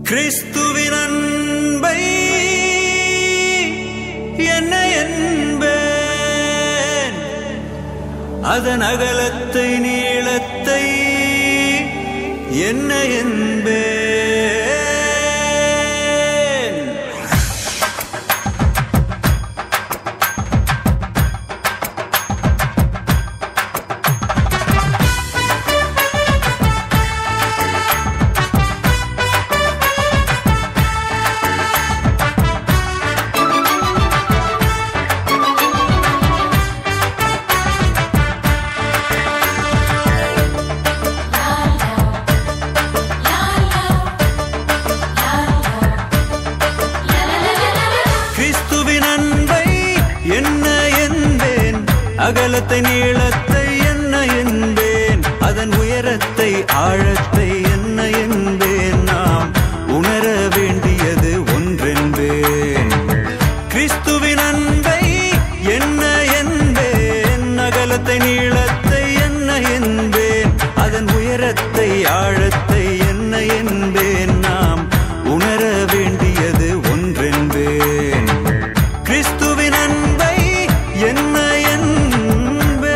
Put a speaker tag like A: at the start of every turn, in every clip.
A: கிறிஸ்துவின் அன்பை என்ன என்பேன் அதன் அகலத்தை நீளத்தை என்ன என்பேன் கிறிஸ்துவின் அன்பை என்ன என்பேன் அகலத்தை நீளத்தை என்ன என்பேன் அதன் உயரத்தை ஆழத்தை என்ன என்பேன் நாம் உணர வேண்டியது ஒன்றென்பேன் கிறிஸ்துவின் அன்பை என்ன என்பேன் அகலத்தை நீளத்தை என்ன என்பேன் அதன் உயரத்தை ஆழத்தை என்ன என்பேன் நாம் உணர வேண்டியது ஒன்றென்பேன் கிறிஸ்துவின் அன்பை என்ன என்பேன்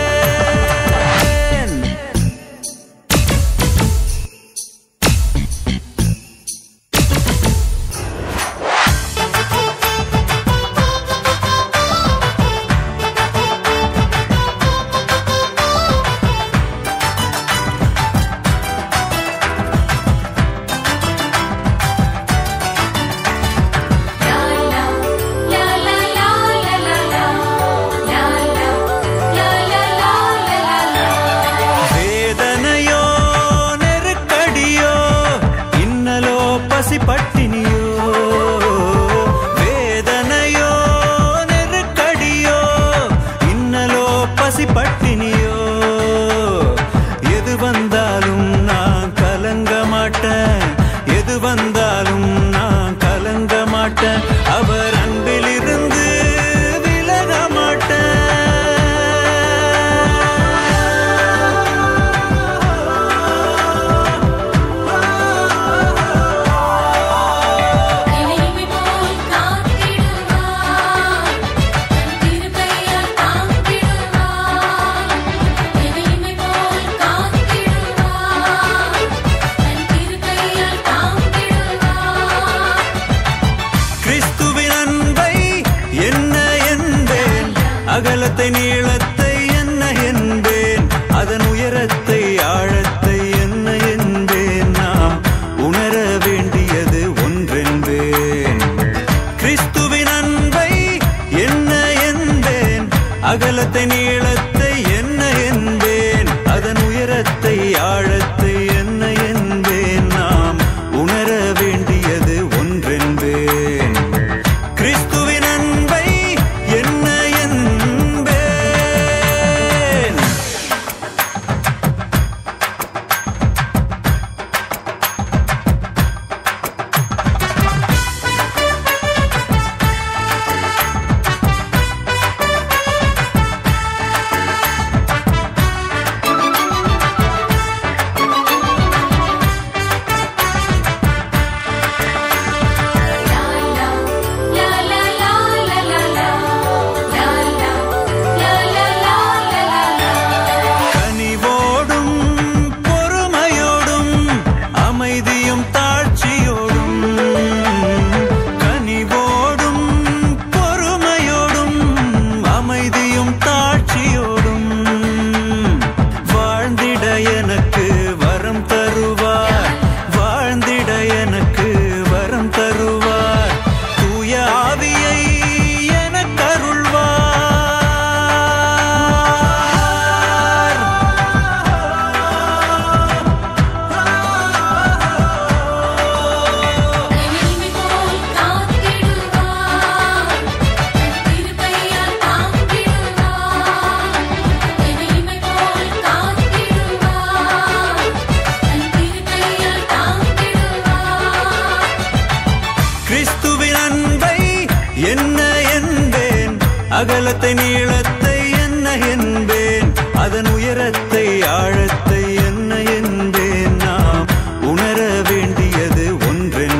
A: வேதனையோ நெருக்கடியோ இன்னலோ பசி பட்டினியோ வேதனையோ நெருக்கடியோ இன்னலோ பசி பட்டினியோ எது வந்தாலும் நான் கலங்க மாட்டேன் எது வந்தாலும் நான் கலங்க மாட்டேன் அவர் அன்பிலிருந்து விலக மாட்டேன் கிறிஸ்துவின் அன்பை என்ன என்பேன் அகலத்தை நீளத்தை என்ன என்பேன் அதன் உயரத்தை ஆழத்தை என்ன என்பேன் நாம் உணர வேண்டியது ஒன்றென்பேன் கிறிஸ்துவின் அன்பை என்ன என்பேன் அகலத்தை நீளத்தை என்ன என்பேன் அதன் உயரத்தை ஆழத்தை என்ன என்பேன் நாம் உணர வேண்டியது ஒன்றென்பேன் கிறிஸ்துவின் அன்பை என்ன என்பேன் கனிவோடும் பொறுமையோடும் அமைதியும் தாழ்ச்சியோடும் கனிவோடும் பொறுமையோடும் அமைதியும் தாழ்ச்சியோடும் வாழ்ந்திட எனக்கு வரம் தருவார் வாழ்ந்திட எனக்கு வரம் தருவார் தூய ஆவியை எனக்கு அருள்வார் கிறிஸ்துவின் அன்பை என்ன என்பேன் அகலத்தை நீளத்தை என்ன என்பேன் அதன் உயரத்தை ஆழத்தை என்ன என்பேன் நாம் உணர வேண்டியது ஒன்றென்பேன்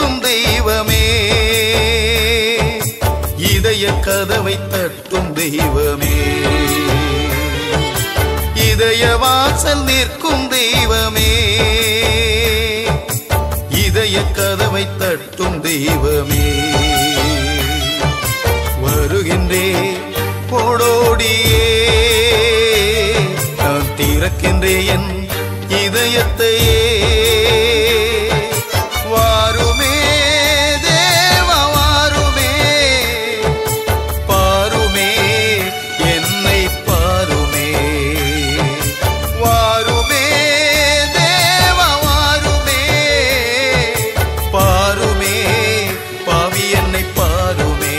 B: நிற்கும் தெய்வமே இதய கதவை தட்டும் தெய்வமே இதய வாசல் நிற்கும் தெய்வமே இதய கதவை தட்டும் தெய்வமே வருகின்றே போடோடியே நான் திறக்கின்றேன் என் இதயத்தையே வாருமே தேவா வாருமே பாருமே என்னை பாருமே வாருமே தேவா வாருமே பாருமே பாவி என்னை பாருமே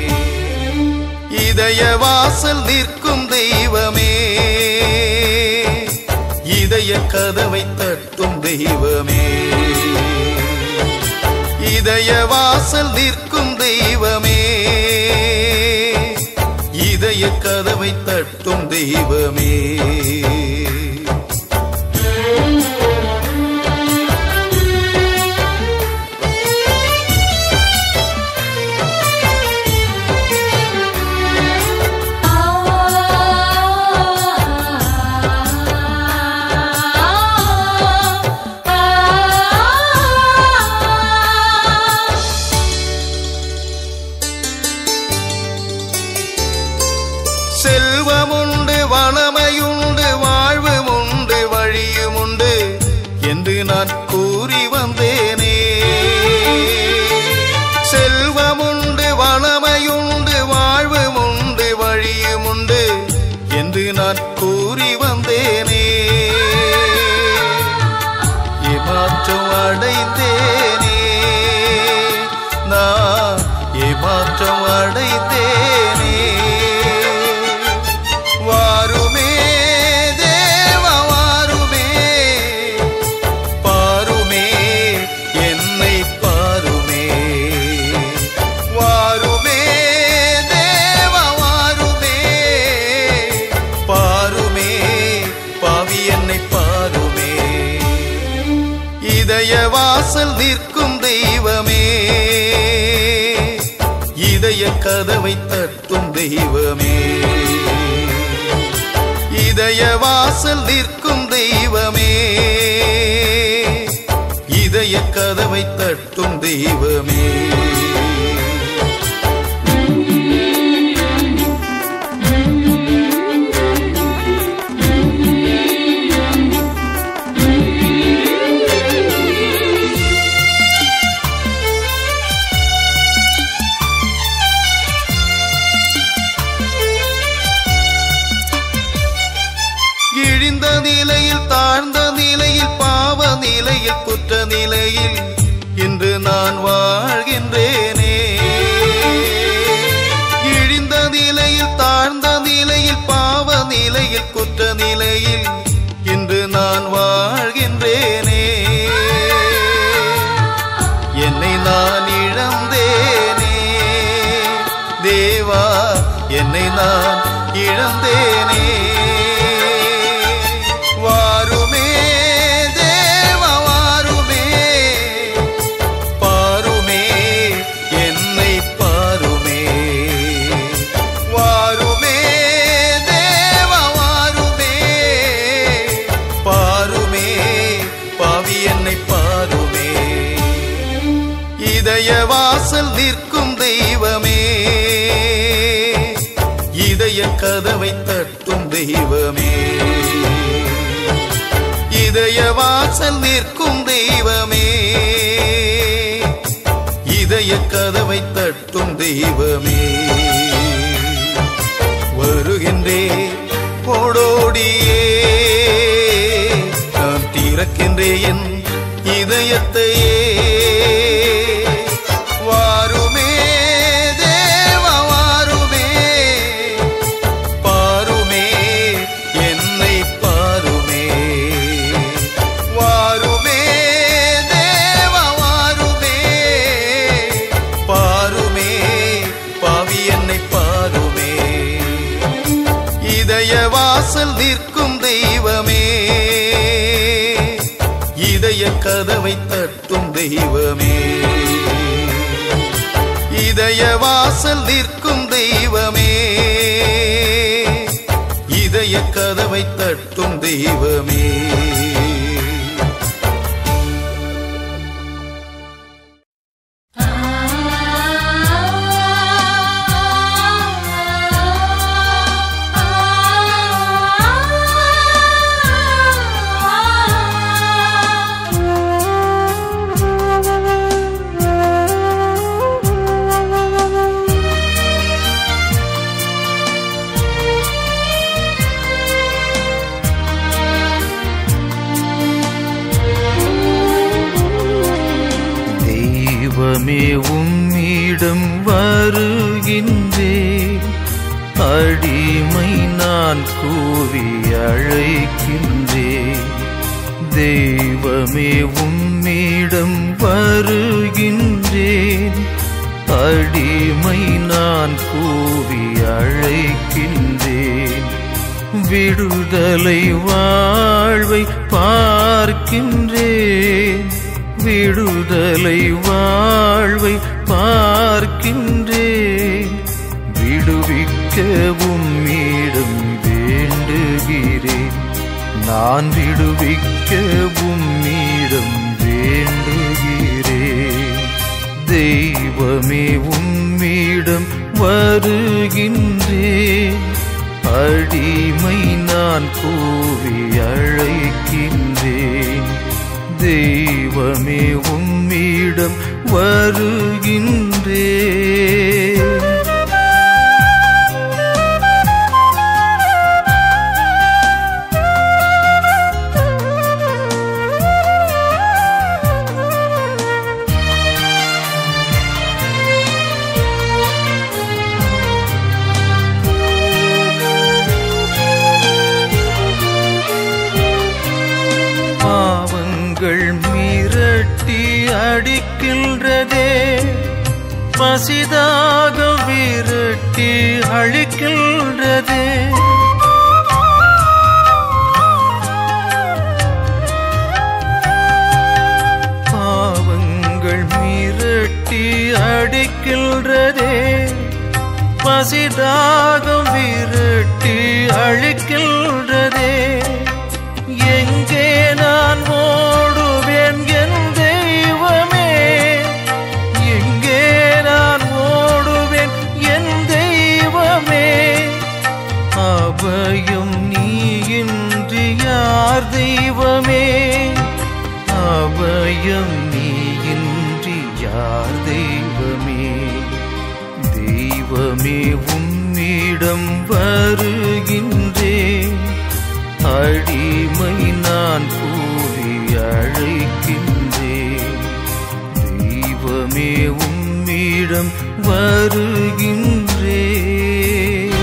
B: இதய வாசல் நிற்கும் தெய்வமே இதய கதவை தட்டும் தெய்வமே இதய வாசல் நிற்கும் தெய்வமே இதய கதவை தட்டும் தெய்வமே செல்வமுண்டு வளமையுண்டு வாழ்வுமுண்டு வழியுமுண்டு என்று நான் கூறி வந்தேனே செல்வமுண்டு வளமையுண்டு வாழ்வுமுண்டு வழியுமுண்டு என்று நான் கூறி வந்தேனே ஏமாற்றம் அடைந்தேனே நான் ஏமாற்றம் அடைந்தேனே வாருமே தேவா வாருமே பாருமே என்னை பாருமே வாருமே தேவா வாருமே பாருமே பாவி என்னை பாருமே இதய வாசல் நிற்கும் தெய்வமே இதய கதவை தட்டும் தெய்வமே இதய வாசல் நிற்கும் தெய்வமே இதய கதவை தட்டும் தெய்வமே இழிந்த நிலையில் தாழ்ந்த நிலையில் பாவ நிலையில் குற்ற நிலையில் இன்று நான் வாழ்கின்றேனே இழிந்த நிலையில் தாழ்ந்த நிலையில் பாவ நிலையில் குற்ற நிலையில் இன்று நான் வாழ்கின்றேனே என்னை நான் இழந்தேனே தேவா என்னை நான் இழந்தேனே வாருமே தேவா வாருமே பாருமே என்னை பாருமே வாருமே தேவா வாருமே பாருமே பாவி என்னை பாருமே இதய வாசல் நிற்கும் தெய்வமே இதய கதவை தட்டும் தெய்வமே இதய வாசல் நிற்கும் தெய்வமே இதய கதவை தட்டும் தெய்வமே வருகின்றே ஓடோடியே நான் திறக்கின்றேன் என் இதயத்தையே வாருமே தேவா வாருமே பாருமே என்னை பாருமே வாருமே தேவா வாருமே பாருமே பாவி என்னை பாருமே இதய வாசல் நிற்கும் தெய்வமே இதய கதவை தட்டும் தெய்வமே இதய வாசல் நிற்கும் தெய்வமே இதய கதவை தட்டும் தெய்வமே
C: தெய்வமே உம்மிடம் வருகின்றேன் அடிமை நான் கூவி அழைக்கின்றேன் தெய்வமே உம்மிடம் வருகின்றேன் அடிமை நான் கூவி அழைக்கின்றேன் விடுதலை வாழ்வை பார்க்கின்றேன் விடுதலை வாழ்வை பார்க்கின்றேன் விடுவிக்கவும் மீடும் வேண்டுகிறேன் நான் விடுவிக்கவும் மீடும் வேண்டுகிறேன் தெய்வமே உம்மிடம் வருகின்றேன் அடிமை நான் கூவி அழைக்கின்றேன் தெய்வமே உம்மிடம் வருகின்றேன் பாவங்கள் மிரட்டி அடிக்கின்றதே பசிதாக விரட்டி அழிக்கின்றதே பாவங்கள் மிரட்டி அடிக்கின்றதே பசிதாகம் விரட்டி அழிக்கின்றதே எங்கே நான் ஓடுவேன் என் தெய்வமே எங்கே நான் ஓடுவேன் என் தெய்வமே அபயம் நீ இன்றி யார் தெய்வமே அபயம் நீ இன்றி யார் தெய்வமே தெய்வமே உம்மிடம் வருகின்றேன் அடிமை நான் கூவி அழைக்கின்றேன் தெய்வமே உம்மிடம் வருகின்றேன்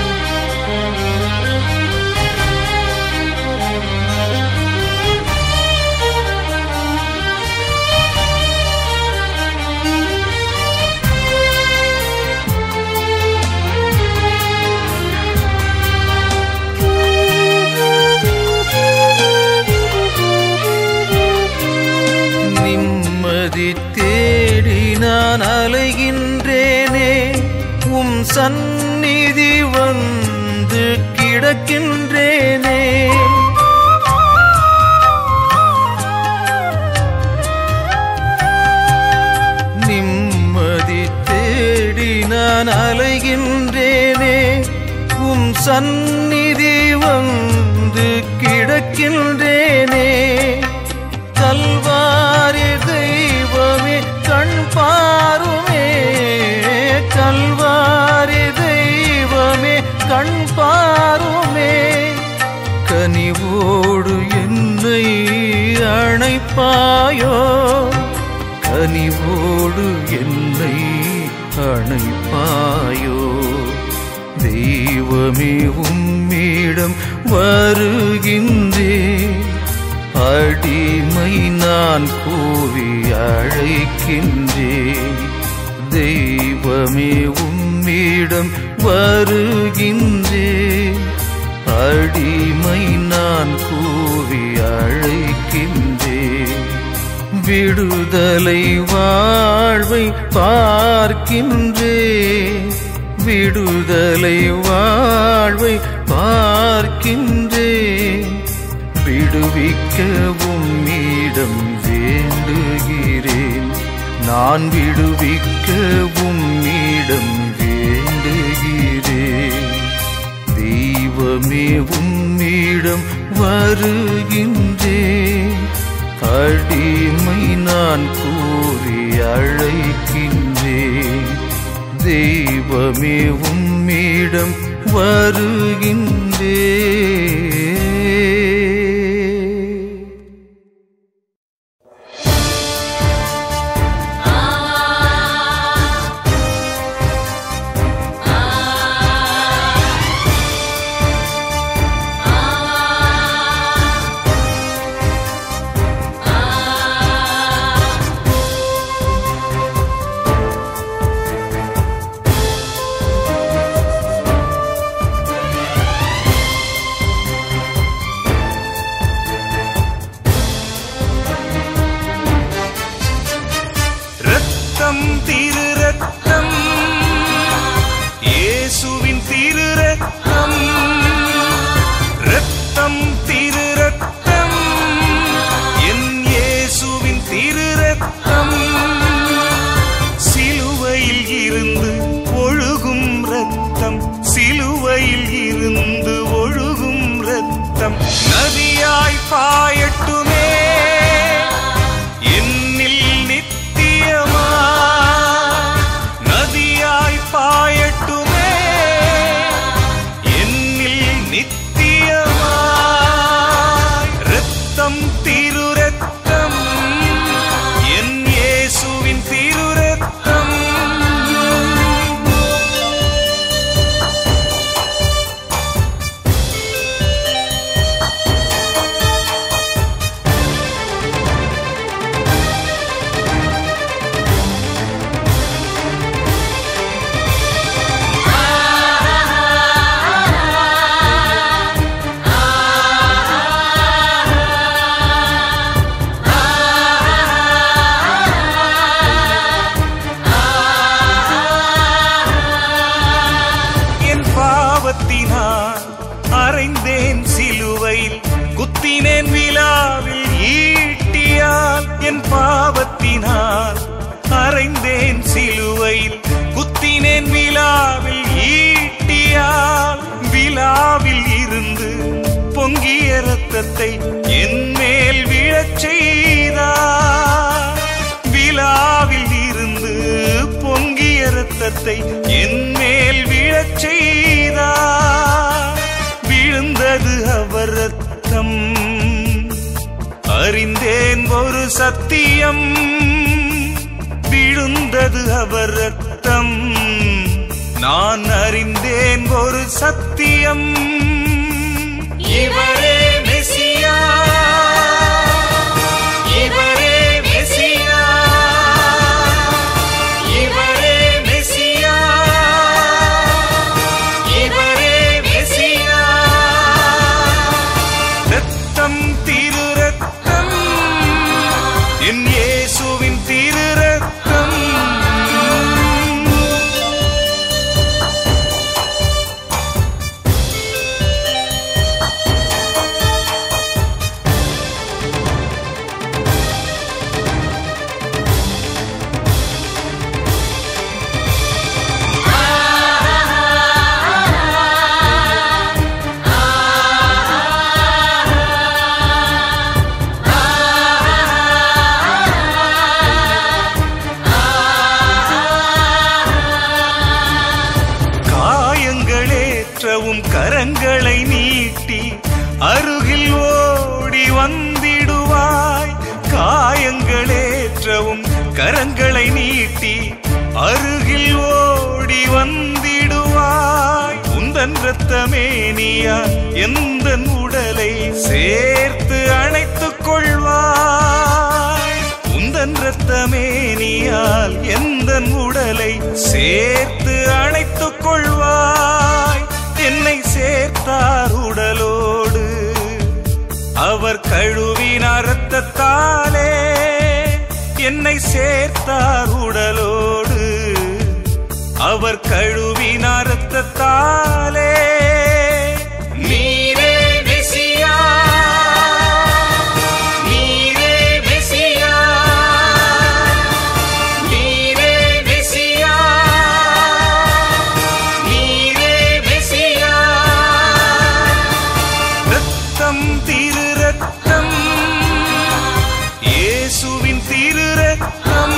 C: நிம்மதி தேடி நான் அலைகின்றேனே உம் சந்நிதி வந்து கிடக்கின்றேனே நிம்மதி தேடி நான் அலைகின்றேனே உம் சந்நிதி வந்து கிடக்கின்றேனே கல்வாரி தெய்வமே கண் பாருமே கல்வாரி தெய்வமே கண் பாருமே கனிவோடு என்னை அணைப்பாயோ கனிவோடு என்னை அணைப்பாயோ தெய்வமே உம்மிடம் வருகின்றேன் அடிமை நான் கூவி அழைக்கின்றேன் தெய்வமே உம்மிடம் வருகின்றேன் அடிமை நான் கூவி அழைக்கின்றேன் விடுதலை வாழ்வை பார்க்கின்றேன் விடுதலை வாழ்வை பார்க்கின்றேன் விடுவிக்கவும் மீடம் வேண்டுகிறேன் நான் விடுவிக்கவும் மீடம் வேண்டுகிறேன் தெய்வமே உம்மிடம் வருகின்றேன் அடிமை நான் கூறி அழைக்கின்றேன் தெய்வமே உம்மிடம் வருகின்றேன்
D: ரத்தம் திரு ரத்தம் இயேசுவின் திரு ரத்தம் ரத்தம் திரு ரத்தம் என் இயேசுவின் திரு ரத்தம் சிலுவையில் இருந்து ஒழுகும் ரத்தம் சிலுவையில் இருந்து ஒழுகும் ரத்தம் நதியாய் பாயட்டுமே என்னில் நித்தியமா நதியாய் பாயட்டுமே என்னில் நித்தியமா ரத்தம் திரு ரத்தம் என் இயேசுவின் திரு ரத்தம் என் பாவத்தினால் அறைந்தேன் சிலுவையில் குத்தினேன் விழாவில் ஈட்டியால் என் பாவத்தினால் அறைந்தேன் சிலுவையில் குத்தினேன் விழாவில் ஈட்டியால் விழாவில் இருந்து பொங்கிய ரத்தத்தை என் மேல் விழச் செய்தார் விழாவில் இருந்து பொங்கிய ரத்தத்தை என் மேல் விழச் செய்தார் விழுந்தது அவர் ரத்தம் அறிந்தேன் ஒரு சத்தியம் விழுந்தது அவர் ரத்தம் நான் அறிந்தேன் ஒரு சத்தியம் இவரே மெசியா இவரே மெசியா இவரே மெசியா இவரே மெசியா ரத்தம் திரு ரத்தம் என் இயேசுவின் திரு ரத்தம் காயங்களேற்றவும் கரங்களை நீட்டி அருகில் ஓடி வந்திடுவாய் காயங்களேற்றவும் கரங்களை நீட்டி அருகில் ஓடி வந்திடுவாய் உந்தன் ரத்தமேனியா எந்த உடலை சேர்த்து அணைத்துக் கொள்வாய் உந்தன் ரத்தமேனியால் எந்த உடலை சேர்த்து அணைத்துக் கொள்வாய் என்னை சேர்த்தார் உடலோடு அவர் கழுவினார் ரத்தத்தாலே என்னை சேர்த்தார் உடலோடு அவர் கழுவினார் ரத்தத்தாலே நீரே மெசியா நீரே மெசியா நீரே மெசியா நீரே மெசியா ரத்தம் திரு ரத்தம் இயேசுவின் திரு ரத்தம்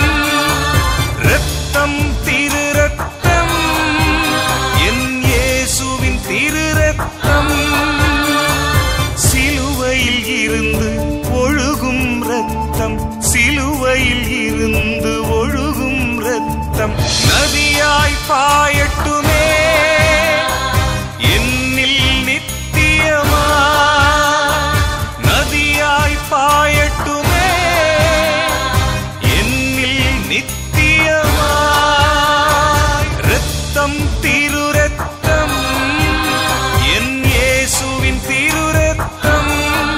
D: ரத்தம் திரு ரத்தம் என் இயேசுவின் திரு ரத்தம் சிலுவையில் இருந்து ஒழுகும் ரத்தம் சிலுவையில் இருந்து ஒழுகும் ரத்தம் நதியாய் பாயட்டுமே என்னில் நித்தியமா நதியாய் பாயட்டுமே என்னில் நித்தியமா ரத்தம் திரு ரத்தம் என் இயேசுவின் திரு ரத்தம்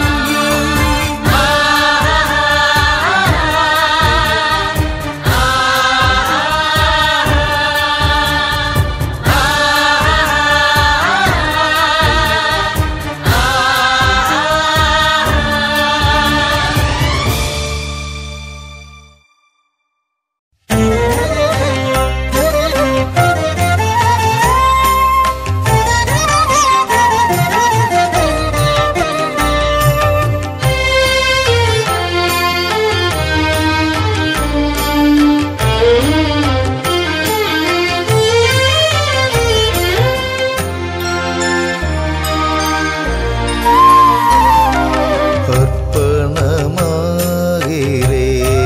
B: அர்ப்பணமாகிறே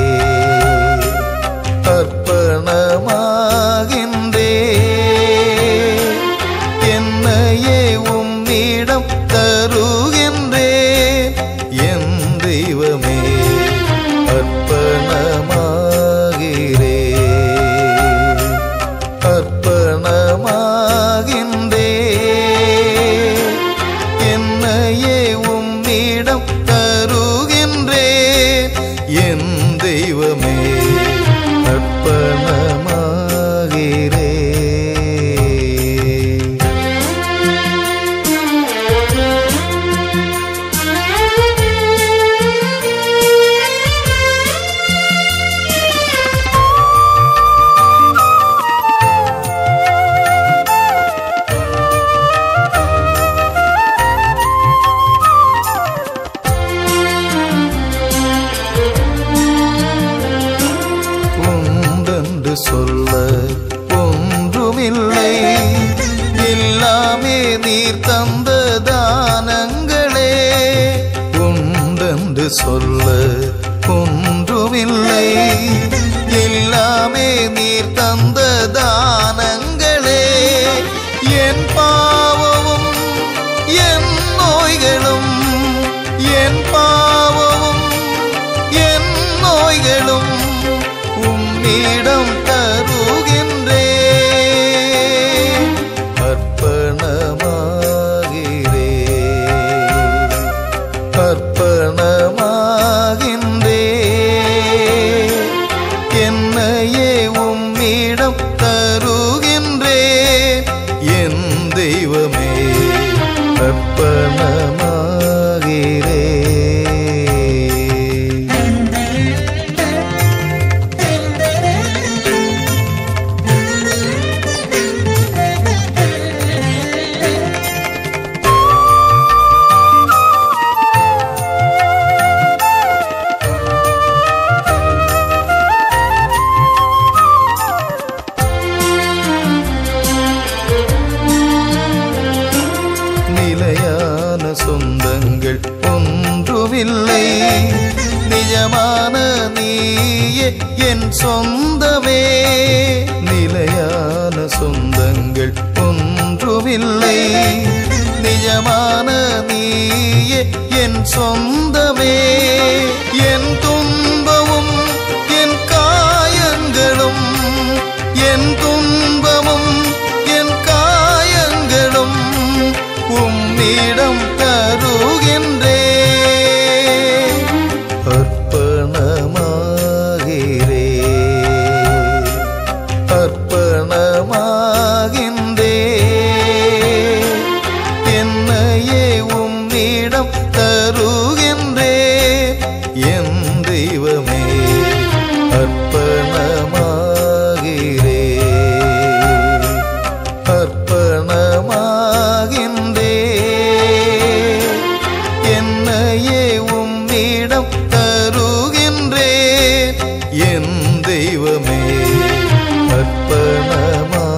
B: அர்ப்பணமாகின்றே என்னையே உம்மிடம் தருகின்றே என் தெய்வமே அர்ப்பணமாகிறே அர்ப்பணமாகின்றே என்னையே உம்மிடம் தருகின்றே என் தெய்வமே அர்ப்பணமாகிறே உண்டென்று சொல்ல ஒன்றுமில்லை எல்லாமே நீர் தந்த தானங்களே உண்டென்று சொல்ல ஒன்றுமில்லை எல்லாமே நீர் தந்த தானங்களே என் பாவமும் என் நோய்களும் என் பாவமும் என் நோய்களும் உம்மிடம் தருகின்றே அர்ப்பணமாகிறே அர்ப்பணமாகின்றே என்னையே உம்மிடம் தருகின்றே என் தெய்வமே அர்ப்பணமாகிறே நிலையான சொந்தங்கள் ஒன்றுமில்லை நிஜமான நீயே என் சொந்தமே நிலையான சொந்தங்கள் ஒன்றுமில்லை நிஜமான நீயே என் சொந்தமே என் துன்பமும் என் காயங்களும் என் துன்பமும் என் காயங்களும் உம்மிடம் தருகின்றே அர்ப்பணமாகிறே தெய்வமே அர்ப்பணமா